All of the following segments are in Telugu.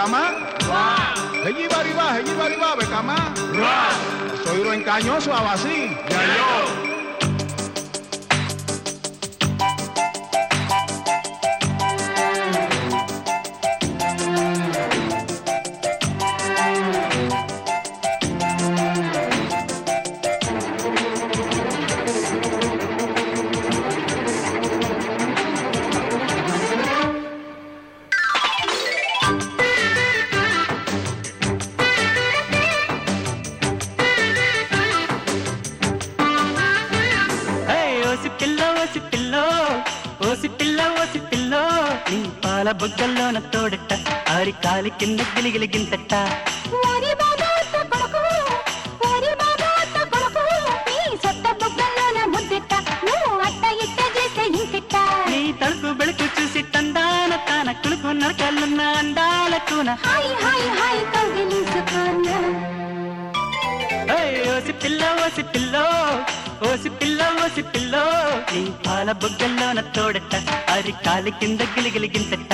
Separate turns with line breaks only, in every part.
becama. Allí va arriba, allí va arriba, becama. Soy lo encañoso, abasí. Ya yo.
ఏయ్, ఓసి పిల్ల ఓసి పిల్లో ఓసి పిల్ల ఓసి పిల్లో నీ పాల బుగ్గల్లోన తోడట ఆరి కాలి కింద గిలిగిలిగింతట
ఓరి బాబా అత్త కొడుకు, ఓరి బాబా అత్త కొడుకు, నీ సొట్ట బుగ్గల్లోన ముద్దిట్ట, నువ్వు అట్ట ఇట్ట చేస్తే ఇంకిట్ట.
నీ తలుపు బెళుకు చూసి తందాన తాన కులుకు నరకలున్న అందాల కూన
హాయ్ హాయ్ హాయ్ కౌగిలించుకోనా.
ఏయ్, ఓసి పిల్ల ఓసి పిల్లో ఓసి పిల్ల ఓసి పిల్లో నీ పాల బుగ్గల్లోన తోడట ఆరి కాలి కింద గిలిగిలిగింతట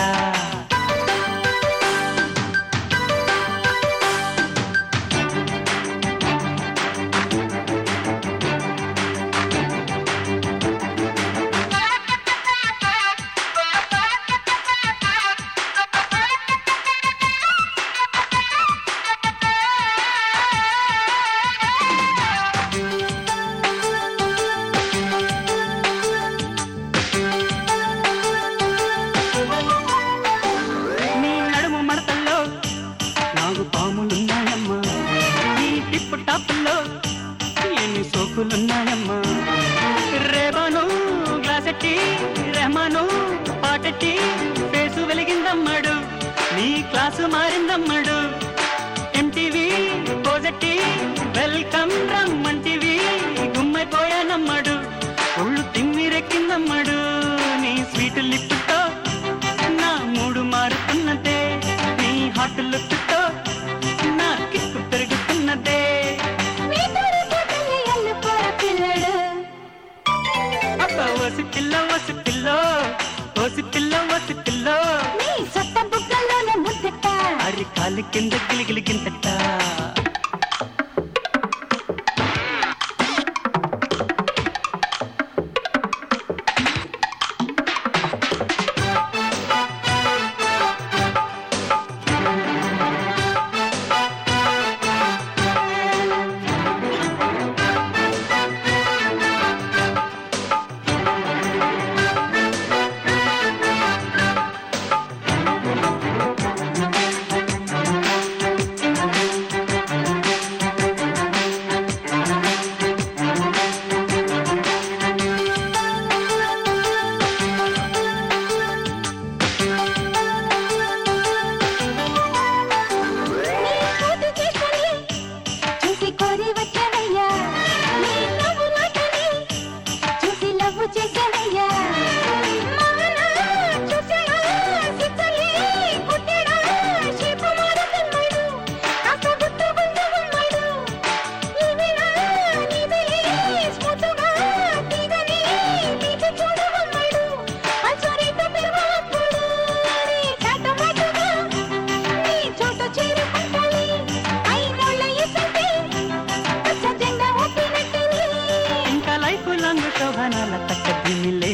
నీ నడుము మడతల్లో నాగు పాములున్నాయమ్మా నీ టిప్పు టాపుల్లో ఎన్ని సోకులున్నాయమ్మా రేబాను గ్లాసెట్టి రెహమాను పాటెట్టి ఫేసు వెలిగిందమ్మడు నీ క్లాసు మారిందమ్మడు ఎంటీవీ పోజెట్టి వెల్కమ్ రమ్మంటివి గుమ్మైపోయానమ్మడు ఒళ్ళు తిమ్మిరెక్కిందమ్మడు నీ స్వీట్ లిప్పుతో నా మూడు మారుతున్నదే నీ హాట్ లుక్తో నా కిక్కు పెరుగుతున్నదే
నీ తోడుకు తల్లి అల్లుకోర పిల్లడు.
అబ్బా ఓసి పిల్ల ఓసి పిల్లో ఓసి పిల్ల ఓసి పిల్లో
నీ సొట్ట బుగ్గల్లోన ముద్దిట్ట.
అరి కాలి కింద గిలిగిలిగింతట
నీ కూతు చేష్టని చూసి కోరి వచ్చావయ్యా. నీ నవ్వులాటని చూసి లవ్వు చేశావయ్యా. మాన చూసాడా సిద్ధలి కుట్టాడా శిపు మారుతున్నాడు. కాస్త గుట్టు గుంజుకున్నాడు. ఈ వేళ నీదిలి స్మూత్గా తీగని తీసి చూడమన్నాడు. అల్సరేత పెరగప్పుడు నీ చాటమాటుగా నీ చోట చేరుకుంటాలి. ఐనోళ్ళ ఇసంటే పచ్చ జెండా ఊపినట్టుని.
ఇంకా లైఫ్ లాంగ్ శోభనాల తక్కదిమిలే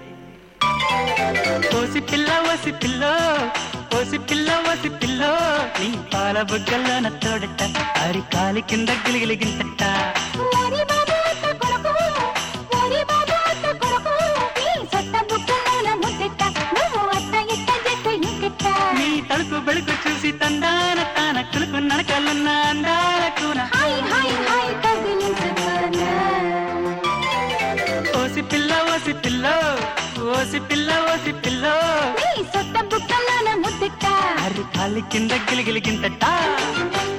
ఓసి పిల్ల ఓసి పిల్లో ఓసి పిల్ల ఓసి పిల్లో నీ పాల బుగ్గల్లోన తోడట అరి కాలి కింద గిలిగిలిగింతట
ఓరి బాబు అత్త కొడుకు, ఓరి బాబు అత్త కొడుకు, నీ సొట్ట బుగ్గల్లోన ముద్దిట్ట, నువ్వు అట్ట ఇట్ట చేస్తే ఇంకిట్ట.
నీ తలుపు బెళుకు చూసి తందాన తాన కులుకు నడకలున్న అందాల కూన
హాయ్ హాయ్ హాయ్ కౌగిలించుకోనా.
ఓసి పిల్ల ఓసి పిల్లో ఓసి పిల్ల ఓసి పిల్లో
నీ సొట్ట బుగ్గల్లోన ముద్దిట్ట
అరి కాలి కింద గిలిగిలిగింతట